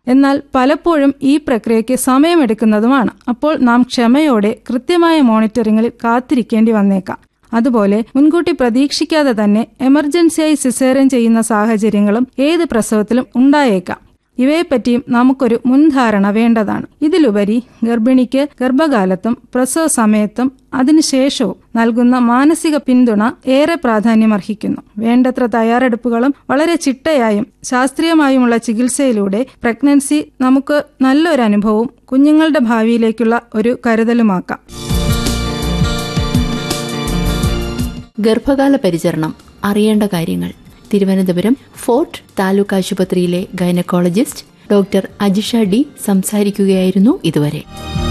എന്നാൽ പലപ്പോഴും ഈ പ്രക്രിയയ്ക്ക് സമയമെടുക്കുന്നതുമാണ് അപ്പോൾ നാം ക്ഷമയോടെ കൃത്യമായ മോണിറ്ററിംഗിൽ കാത്തിരിക്കേണ്ടി വന്നേക്കാം അതുപോലെ മുൻകൂട്ടി പ്രതീക്ഷിക്കാതെ തന്നെ എമർജൻസിയായി സിസേറിയൻ ചെയ്യുന്ന സാഹചര്യങ്ങളും ഏത് പ്രസവത്തിലും ഉണ്ടായേക്കാം ഇവയെപ്പറ്റിയും നമുക്കൊരു മുൻധാരണ വേണ്ടതാണ് ഇതിലുപരി ഗർഭിണിക്ക് ഗർഭകാലത്തും പ്രസവ സമയത്തും അതിനുശേഷവും നൽകുന്ന മാനസിക പിന്തുണ ഏറെ പ്രാധാന്യമർഹിക്കുന്നു വേണ്ടത്ര തയ്യാറെടുപ്പുകളും വളരെ ചിട്ടയായും ശാസ്ത്രീയമായുമുള്ള ചികിത്സയിലൂടെ പ്രഗ്നൻസി നമുക്ക് നല്ലൊരു അനുഭവവും കുഞ്ഞുങ്ങളുടെ ഭാവിയിലേക്കുള്ള ഒരു കരുതലുമാക്കാം ഗർഭകാല പരിചരണം അറിയേണ്ട കാര്യങ്ങൾ തിരുവനന്തപുരം ഫോർട്ട് താലൂക്ക് ആശുപത്രിയിലെ ഗൈനക്കോളജിസ്റ്റ് ഡോക്ടർ അജിഷ ഡി സംസാരിക്കുകയായിരുന്നു ഇതുവരെ